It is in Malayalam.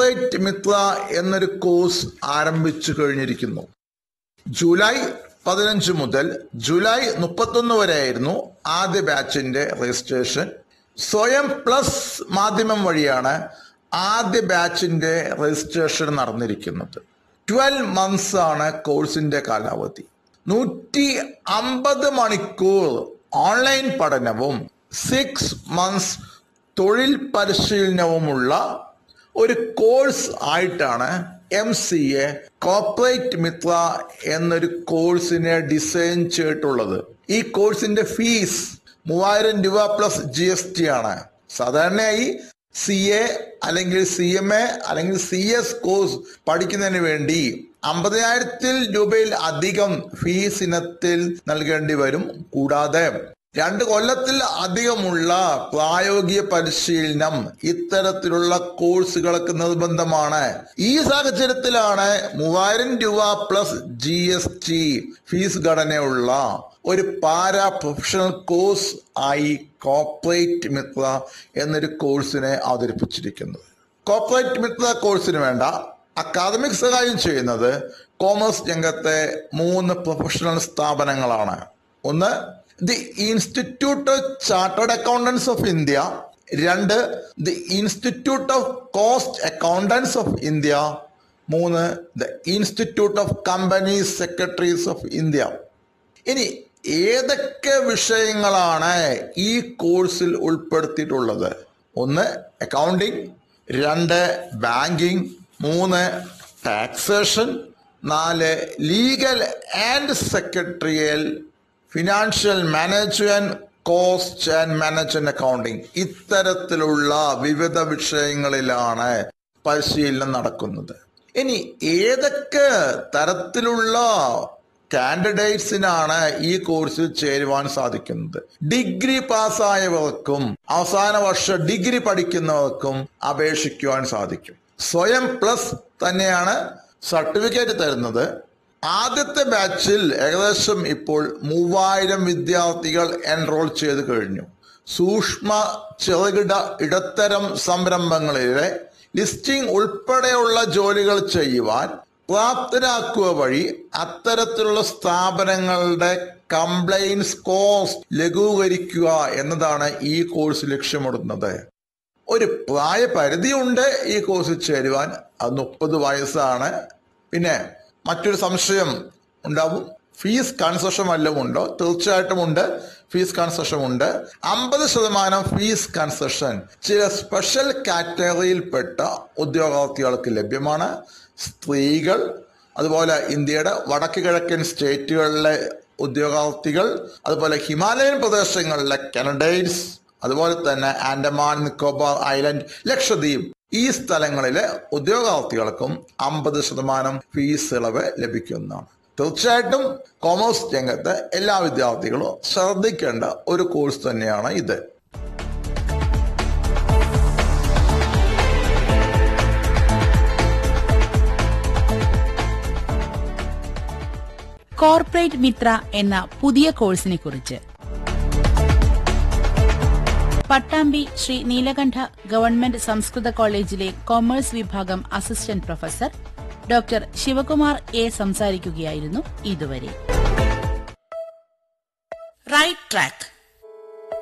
കോർപ്പറേറ്റ് മിത്ര എന്നൊരു കോഴ്സ് ആരംഭിച്ചു കഴിഞ്ഞിരിക്കുന്നു ജൂലൈ പതിനഞ്ച് മുതൽ ജൂലൈ മുപ്പത്തൊന്ന് വരെയായിരുന്നു ആദ്യ ബാച്ചിന്റെ രജിസ്ട്രേഷൻ സ്വയം പ്ലസ് മാധ്യമം വഴിയാണ് ആദ്യ ബാച്ചിന്റെ രജിസ്ട്രേഷൻ നടന്നിരിക്കുന്നത് ട്വൽവ് മന്ത്സ് ആണ് കോഴ്സിന്റെ കാലാവധി നൂറ്റി അമ്പത് മണിക്കൂർ ഓൺലൈൻ പഠനവും സിക്സ് മന്ത്സ് തൊഴിൽ പരിശീലനവുമുള്ള ഒരു കോഴ്സ് ആയിട്ടാണ് M C A corporate Mitra എന്നൊരു കോഴ്സിനെ ഡിസൈൻ ചെയ്തിട്ടുള്ളത് ഈ കോഴ്സിന്റെ ഫീസ് മൂവായിരം രൂപ പ്ലസ് ജി എസ് ടി ആണ് സാധാരണയായി സി എ അല്ലെങ്കിൽ സി എം എ അല്ലെങ്കിൽ സി എസ് കോഴ്സ് പഠിക്കുന്നതിന് വേണ്ടി അമ്പതിനായിരത്തിൽ രൂപയിൽ അധികം ഫീസ് ഇനത്തിൽ നൽകേണ്ടി വരും കൂടാതെ രണ്ട് കൊല്ലത്തിൽ അധികമുള്ള പ്രായോഗിക പരിശീലനം ഇത്തരത്തിലുള്ള കോഴ്സുകൾക്ക് നിർബന്ധമാണ് ഈ സാഹചര്യത്തിലാണ് മൂവായിരം രൂപ plus G S T fees ഘടനയുള്ള ഒരു പാരാ പ്രൊഫഷണൽ കോഴ്സ് ആയി കോർപ്പറേറ്റ് മിത്ര എന്നൊരു കോഴ്സിനെ അവതരിപ്പിച്ചിരിക്കുന്നത് കോർപ്പറേറ്റ് മിത്ര കോഴ്സിന് വേണ്ട അക്കാദമിക് സഹായം ചെയ്യുന്നത് കോമേഴ്സ് രംഗത്തെ മൂന്ന് പ്രൊഫഷണൽ സ്ഥാപനങ്ങളാണ് ഒന്ന് the institute of chartered accountants of India രണ്ട് the institute of cost accountants of India മൂന്ന് the institute of company secretaries of India ഇനി ഏതൊക്കെ വിഷയങ്ങളാണ് ഈ കോഴ്സിൽ ഉൾപ്പെടുത്തിയിട്ടുള്ളത് ഒന്ന് അക്കൗണ്ടിങ് രണ്ട് ബാങ്കിങ് മൂന്ന് ടാക്സേഷൻ നാല് legal and secretarial financial management cost and management accounting ഇത്തരത്തിലുള്ള വിവിധ വിഷയങ്ങളിലാണ് പരിശീലനം നടക്കുന്നത് ഇനി ഏതൊക്കെ തരത്തിലുള്ള കാൻഡിഡേറ്റ്സിനാണ് ഈ കോഴ്സിൽ ചേരുവാൻ സാധിക്കുന്നത് ഡിഗ്രി പാസ്സായവർക്കും അവസാന വർഷ ഡിഗ്രി പഠിക്കുന്നവർക്കും അപേക്ഷിക്കുവാൻ സാധിക്കും സ്വയം പ്ലസ് തന്നെയാണ് സർട്ടിഫിക്കറ്റ് തരുന്നത് ആദ്യത്തെ ബാച്ചിൽ ഏകദേശം ഇപ്പോൾ മൂവായിരം വിദ്യാർത്ഥികൾ എൻറോൾ ചെയ്ത് കഴിഞ്ഞു സൂക്ഷ്മ ചെറുകിട ഇടത്തരം സംരംഭങ്ങളിലെ ലിസ്റ്റിംഗ് ഉൾപ്പെടെയുള്ള ജോലികൾ ചെയ്യുവാൻ പ്രാപ്തരാക്കുക വഴി അത്തരത്തിലുള്ള സ്ഥാപനങ്ങളുടെ കംപ്ലൈൻസ് കോസ്റ്റ് ലഘൂകരിക്കുക എന്നതാണ് ഈ കോഴ്സ് ലക്ഷ്യമിടുന്നത് ഒരു പ്രായപരിധിയുണ്ട് ഈ കോഴ്സിൽ ചേരുവാൻ അത് മുപ്പത് വയസ്സാണ് പിന്നെ മറ്റൊരു സംശയം ഉണ്ടാവും ഫീസ് കൺസെഷൻ വല്ലതും ഉണ്ടോ തീർച്ചയായിട്ടും ഉണ്ട് ഫീസ് കൺസെഷൻ ഉണ്ട് അമ്പത് ശതമാനം ഫീസ് കൺസെഷൻ ചില സ്പെഷ്യൽ കാറ്റഗറിയിൽപ്പെട്ട ഉദ്യോഗാർത്ഥികൾക്ക് ലഭ്യമാണ് സ്ത്രീകൾ അതുപോലെ ഇന്ത്യയുടെ വടക്ക് കിഴക്കൻ സ്റ്റേറ്റുകളിലെ ഉദ്യോഗാർത്ഥികൾ അതുപോലെ ഹിമാലയൻ പ്രദേശങ്ങളിലെ കനഡൈറ്റ്സ് അതുപോലെ തന്നെ ആൻഡമാൻ നിക്കോബാർ ഐലൻഡ് ലക്ഷദ്വീപ് ഈ സ്ഥലങ്ങളിലെ ഉദ്യോഗാർത്ഥികൾക്കും അമ്പത് ശതമാനം ഫീസ് ഇളവ് ലഭിക്കുന്നതാണ് തീർച്ചയായിട്ടും കോമേഴ്സ് രംഗത്ത് എല്ലാ വിദ്യാർത്ഥികളും ശ്രദ്ധിക്കേണ്ട ഒരു കോഴ്സ് തന്നെയാണ് ഇത് കോർപ്പറേറ്റ് മിത്ര എന്ന പുതിയ കോഴ്സിനെ കുറിച്ച് പട്ടാമ്പി ശ്രീ നീലകണ്ഠ ഗവൺമെന്റ് സംസ്കൃത കോളേജിലെ കൊമേഴ്സ് വിഭാഗം assistant professor doctor Shivakumar A സംസാരിക്കുകയായിരുന്നു ഇതുവരെ റൈറ്റ് ട്രാക്ക്